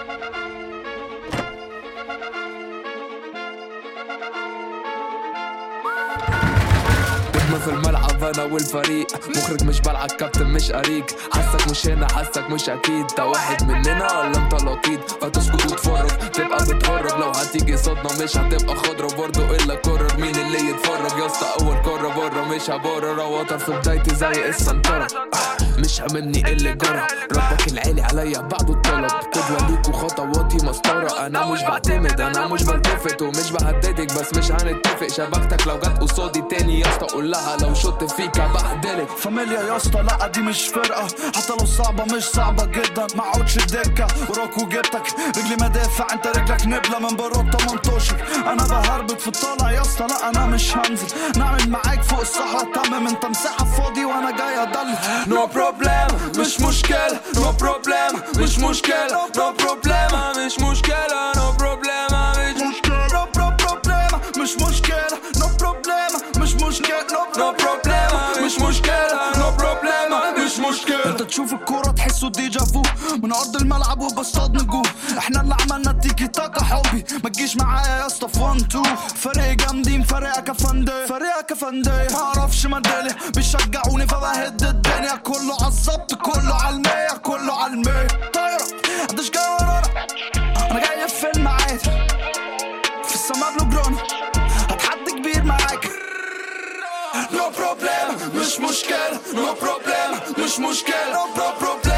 نجم في الملعب انا والفريق مخرج مش بلعب كابتن مش اريك حاسك مش هنا حاسك مش اكيد ده واحد مننا ولا انت لقيط فتسكت وتفرج تبقى بتهرج لو هتيجي صدمة مش هتبقى خضرة برضه الا كرر مين اللي يتفرج يا اسطى اول كرة بره مش هبرر وتر في بدايتي زي السنترة مش همني اللي جرى ربك العالي عليا بعده الطلب قدوة ليك وخطواتي مسطرة انا مش بعتمد انا مش بلتفت ومش بهددك بس مش هنتفق شبكتك لو جت قصادي تاني يا اسطى قول لها لو شط فيك هبهدلك فاميليا يا اسطى لا دي مش فرقة حتى لو صعبة مش صعبة جدا ما اقعدش الدكة وراك وجبتك رجلي مدافع انت رجلك نبلة من برا 18 انا بهربط في الطالع يا اسطى لا انا مش هنزل نعمل معاك فوق الصحراء تمام انت مساحة فاضي وانا جاي ادلل نو بروبلم مش مشكلة نو بروبلم مش مشكلة نو بروبلم مش مشكلة نو بروبلم مش مشكلة برو بروبليم مش مشكلة نو بروبليم مش مشكلة نو بروبلم مش مشكلة نو بروبلم مش مشكلة انت تشوف الكورة تحسه ديجافو من ارض الملعب وبصطاد نجوم احنا اللي عملنا التيكي تاكا حبي ما تجيش معايا يا اسطى في 1 2 فريق جامدين فريقك يا فندي فريقك يا فندي ما اعرفش مدالي بيشجعوني فبهد الدنيا كله عالظبط كله عالمية كله عالمية طايرة محدش جاي ورانا انا جاي في فيلم عادي في السما بلو جرون هتحدي كبير معاك نو بروبلم مش مشكلة نو بروبلم مش مشكلة نو بروبلم